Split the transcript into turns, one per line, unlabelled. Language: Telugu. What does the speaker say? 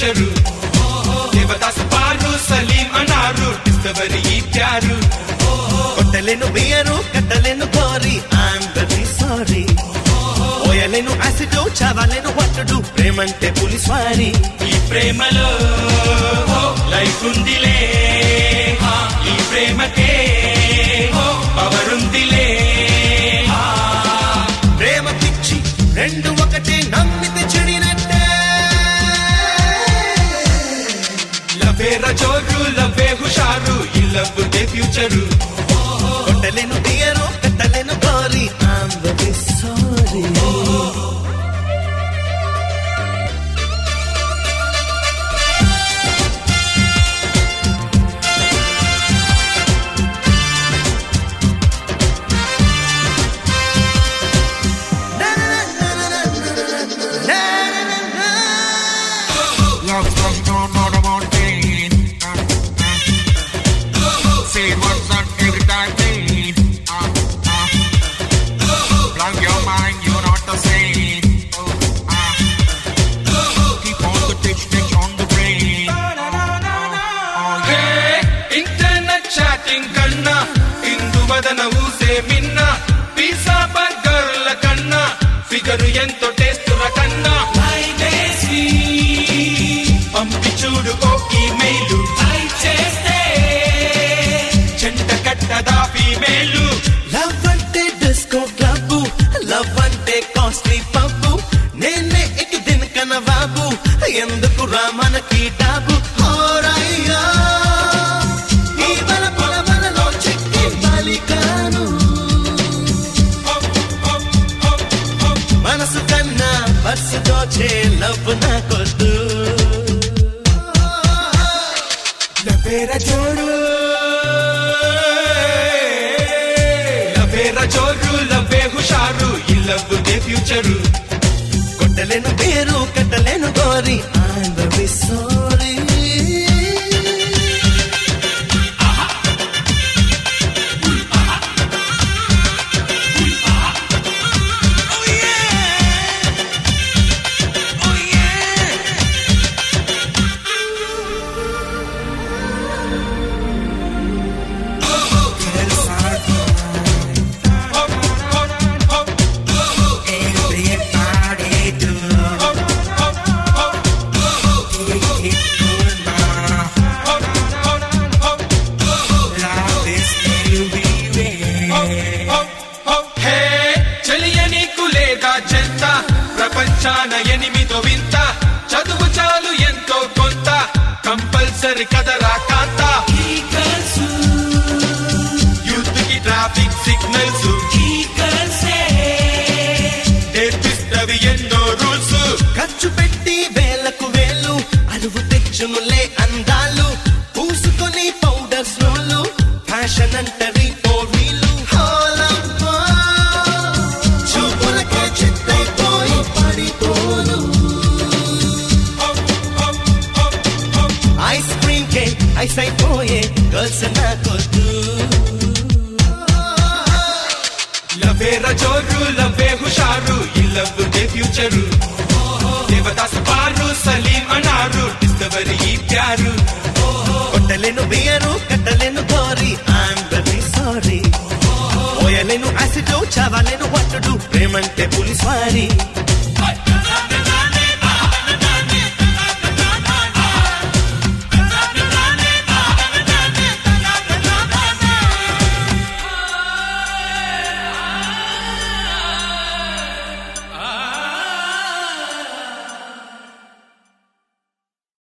ఫ్యూచరు దేవదాస్ పారు సలీం అన్నారు డిస్కవరీ ఇచ్చారు
కొట్టలేను బియరు కట్టలేను గోరి ఐఎమ్ వెరీ సారీ పోయలేను యాసిడ్ చదవలేను పట్టుడు ప్రేమంటే పులిస్ వారి
ఈ ప్రేమలో లైఫ్ ఉందిలే ఈ ప్రేమకే పవర్ ఉందిలే
ప్రేమ పిచ్చి రెండు ఒకటే నమ్మితే చెడినట్టే
లవేర జోరు లవే హుషారు ఈ లవ్ దే ఫ్యూచరు
కొట్టలేను బియరు కట్టలేను గోరి I'm very sorry
Love doesn't know not about pain. Say what's not every time pain. Uh, uh. Blank your mind, you're not the same. Oh, uh. Keep on the ditch, ditch on the brain. Oh, yeah.
Internet chatting కన్నా ఇందువదన ఊసే మిన్న పిజ్జా బర్గర్ల కన్నా ఫిగరు ఎంతో టేస్టుల కన్నా పంపి చూడు ఓ ఈమెయిల్ చేస్తే చెంట కట్టదా ఫీమేలు
లవ్ అంటే డిస్కో క్లబ్ లవ్ అంటే కాస్ట్లీ పబ్బు నేనే ఇక దినకన బాబు ఎందుకు రా మనకి డాబు హోరయ్యా ఈ బల బల బలలో చెక్కి బాలికాను మనసు కన్నా పర్సు దోచే లవ్ నాకొద్దు
లవేర జోరు లవేర జోరు లవే హుషారు ఈ లవ్ దే ఫ్యూచరు
కొట్టలేను పేరు కట్టలేను గోరి I'm very sorry
Everybody do. Keep it going on. Love is everywhere.
Hey చెలియ నీకు లేదా చెంత ప్రపంచాన ఎనిమిదో వింత చదువు చాలు ఎంతో కొంత కంపల్సరీ కదరా కాంత యూత్ కి ట్రాఫిక్ సిగ్నల్స్ నేర్పిస్తవి ఎన్నో రూల్స్
ఖర్చు పెట్టి వేలకు వేలు అరువు తెచ్చునులే అందాలు పూసుకొని పౌడర్ స్నోలు ఫ్యాషన్ అంటది ఓ వీలు హోలమ్మా, చూపులకే చిత్తైపోయి పడిపోను ఐస్ క్రీమ్ కే ఐస్ అయిపోయే గర్ల్స్ నాకొద్దు
లవేర జోరు లవే హుషారు ఈ లవ్ దే ఫ్యూచరు దేవదాస్ పారు సలీం అన్నారు డిస్కవరీ ఇచ్చారు
కొట్టలేను బియరు కట్టలేను గోరి ఐఎమ్ వెరీ సారీ పోయలేను యాసిడ్ చదవలేను పట్టుడు ప్రేమంటే పులిస్ వారి